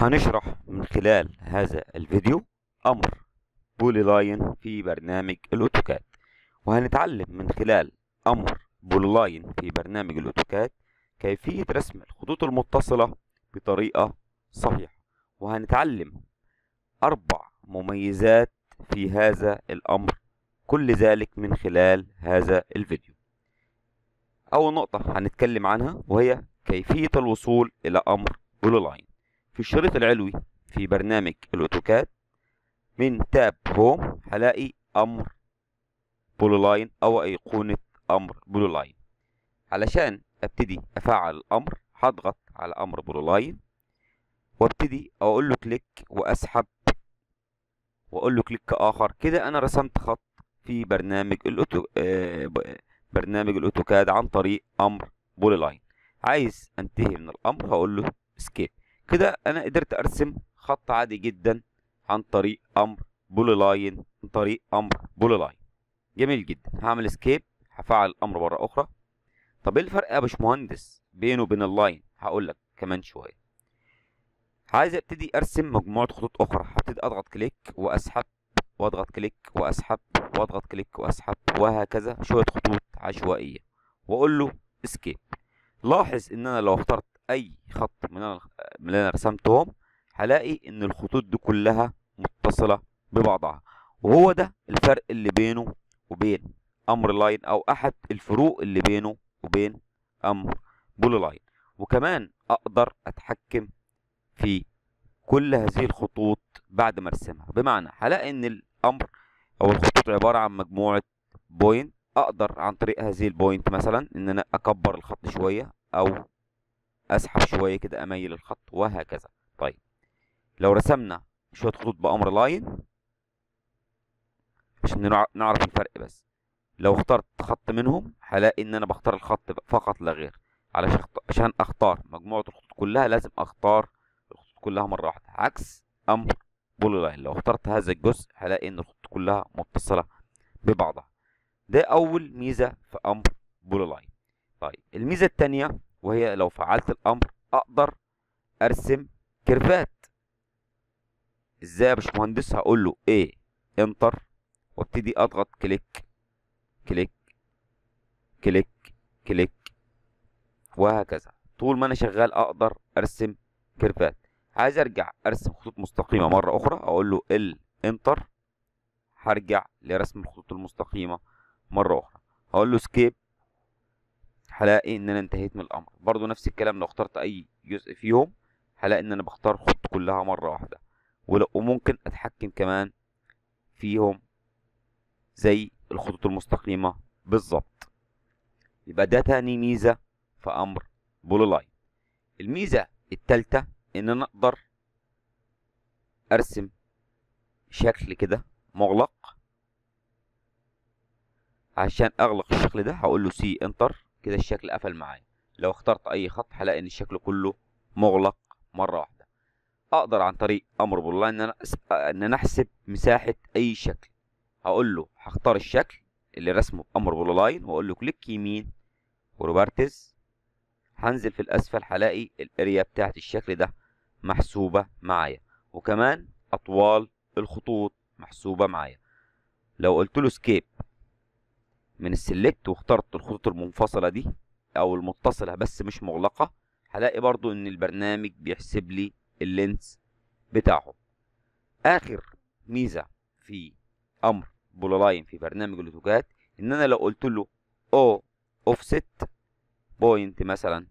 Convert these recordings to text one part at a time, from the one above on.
هنشرح من خلال هذا الفيديو أمر بولي لاين في برنامج الأوتوكاد وهنتعلم من خلال أمر بولي لاين في برنامج الأوتوكاد كيفية رسم الخطوط المتصلة بطريقة صحيحة وهنتعلم أربع مميزات في هذا الأمر كل ذلك من خلال هذا الفيديو أول نقطة هنتكلم عنها وهي كيفية الوصول إلى أمر بولي لاين في الشريط العلوي في برنامج الأوتوكاد من تاب هوم هلاقي أمر بولي لاين أو أيقونة أمر بولي لاين علشان أبتدي أفعل الأمر هضغط على أمر بولي لاين وابتدي أقول له كليك وأسحب وأقول له كليك آخر كده أنا رسمت خط في برنامج الأوتو آه برنامج الأوتوكاد عن طريق أمر بولي لاين عايز أنتهي من الأمر هقول له اسكيب كده انا قدرت ارسم خط عادي جدا عن طريق امر بولي لاين عن طريق امر بولي لاين جميل جدا هعمل اسكيب هفعل الامر مره اخرى طب ايه الفرق يا باشمهندس بينه وبين اللاين هقول لك كمان شويه عايز ابتدي ارسم مجموعه خطوط اخرى هبتدي اضغط كليك واسحب واضغط كليك واسحب واضغط كليك واسحب وهكذا شويه خطوط عشوائيه واقول له اسكيب لاحظ ان انا لو اخترت اي خط من من اللي انا رسمتهم هلاقي ان الخطوط دي كلها متصلة ببعضها وهو ده الفرق اللي بينه وبين امر لاين او احد الفروق اللي بينه وبين امر بولي لاين وكمان اقدر اتحكم في كل هذه الخطوط بعد ما ارسمها بمعنى هلاقي ان الامر او الخطوط عبارة عن مجموعة بوينت اقدر عن طريق هذه البوينت مثلا ان انا اكبر الخط شوية او اسحب شويه كده اميل الخط وهكذا طيب لو رسمنا شويه خطوط بامر لاين عشان نعرف الفرق بس لو اخترت خط منهم هلاقي ان انا بختار الخط فقط لا غير علشان عشان اختار مجموعه الخطوط كلها لازم اختار الخطوط كلها مره واحده عكس امر بولي لاين لو اخترت هذا الجزء هلاقي ان الخطوط كلها متصله ببعضها ده اول ميزه في امر بولي لاين طيب الميزه الثانيه وهي لو فعلت الامر اقدر ارسم كيرفات ازاي يا باشمهندس هقول له ايه انتر وابتدي اضغط كليك كليك كليك كليك وهكذا طول ما انا شغال اقدر ارسم كيرفات عايز ارجع ارسم خطوط مستقيمه مره اخرى اقول له ال انتر هرجع لرسم الخطوط المستقيمه مره اخرى هقول له سكيب هلاقي ان انا انتهيت من الامر برضو نفس الكلام لو اخترت اي جزء فيهم هلاقي ان انا بختار خط كلها مرة واحدة وممكن اتحكم كمان فيهم زي الخطوط المستقيمة بالظبط يبقى ده تاني ميزة في امر بولي لاين الميزة التالتة ان انا اقدر ارسم شكل كده مغلق عشان اغلق الشكل ده هقول له سي انتر كده الشكل قفل معايا لو اخترت اي خط هلاقي ان الشكل كله مغلق مره واحده اقدر عن طريق امر بالله ان انا ان انا احسب مساحه اي شكل هقول له هختار الشكل اللي رسمه بامر بولاين واقول له كليك يمين وروبرتز هنزل في الاسفل هلاقي الاريا بتاعت الشكل ده محسوبه معايا وكمان اطوال الخطوط محسوبه معايا لو قلت له سكيب من السلكت واخترت الخطوط المنفصلة دي او المتصلة بس مش مغلقة هلاقي برضو ان البرنامج بيحسب لي اللينس بتاعهم اخر ميزة في امر بولالاين في برنامج الاوتوكاد ان انا لو قلت له او اوفست بوينت مثلا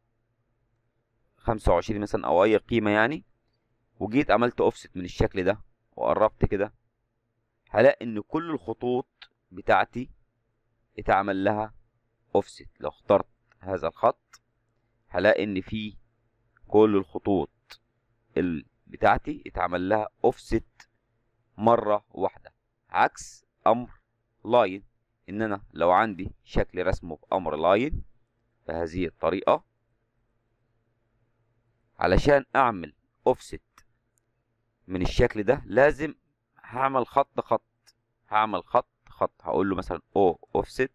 خمسة وعشرين مثلا او اي قيمة يعني وجيت عملت اوفست من الشكل ده وقربت كده هلاقي ان كل الخطوط بتاعتي اتعمل لها اوفست لو اخترت هذا الخط هلاقي ان في كل الخطوط بتاعتي اتعمل لها اوفست مرة واحدة عكس امر لاين ان انا لو عندي شكل رسمه بامر لاين بهذه الطريقة علشان اعمل اوفست من الشكل ده لازم هعمل خط خط هعمل خط خط هقول له مثلا او اوفست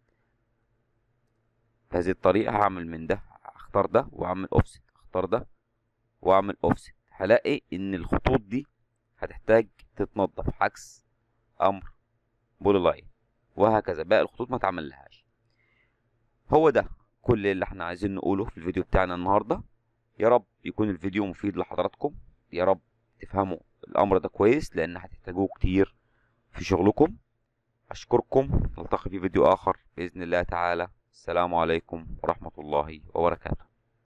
بهذه الطريقة هعمل من ده اختار ده واعمل اوفست اختار ده واعمل اوفست هلاقي ان الخطوط دي هتحتاج تتنضف عكس امر بولي لاين وهكذا باقي الخطوط ما تعملهاش هو ده كل اللي احنا عايزين نقوله في الفيديو بتاعنا النهارده يا رب يكون الفيديو مفيد لحضراتكم يا رب تفهموا الامر ده كويس لان هتحتاجوه كتير في شغلكم اشكركم نلتقي في فيديو اخر باذن الله تعالى السلام عليكم ورحمه الله وبركاته